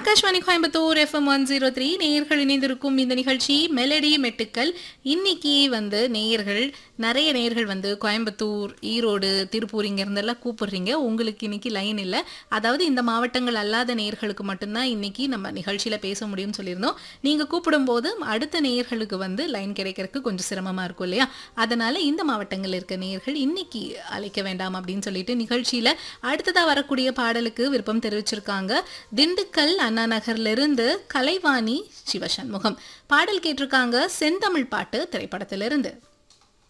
Akashvani Coimbatore FM one zero three நேயர்கள் இணைந்திருக்கும் இந்த நிகழ்ச்சி மெலடி மெட்டுக்கள் இன்னைக்கு வந்து நேயர்கள் நிறைய நேயர்கள் வந்து கோயம்புத்தூர் ஈரோடு திருப்பூர் இங்க இருந்தெல்லாம் கூப்பிடுறீங்க உங்களுக்கு இன்னைக்கு லைன் இல்லை அதாவது இந்த மாவட்டங்கள் அல்லாத நேயர்களுக்கு மட்டும்தான் இன்னைக்கு நம்ம நிகழ்ச்சியில பேச முடியும்னு சொல்லியிருந்தோம் நீங்க கூப்பிடும்போது அடுத்த நேயர்களுக்கு வந்து லைன் கிடைக்கிறதுக்கு கொஞ்சம் சிரமமா இருக்கும் இல்லையா அதனால இந்த மாவட்டங்கள்ல இருக்க நேயர்கள் இன்னைக்கு அழைக்க வேண்டாம் அப்படின்னு சொல்லிட்டு நிகழ்ச்சியில அடுத்ததா வரக்கூடிய பாடலுக்கு விருப்பம் தெரிவிச்சிருக்காங்க திண்டுக்கல் அண்ணா நகர்ல இருந்து கலைவாணி சிவசண்முகம் பாடல் கேட்டிருக்காங்க செந்தமிழ் பாட்டு திரைப்படத்திலிருந்து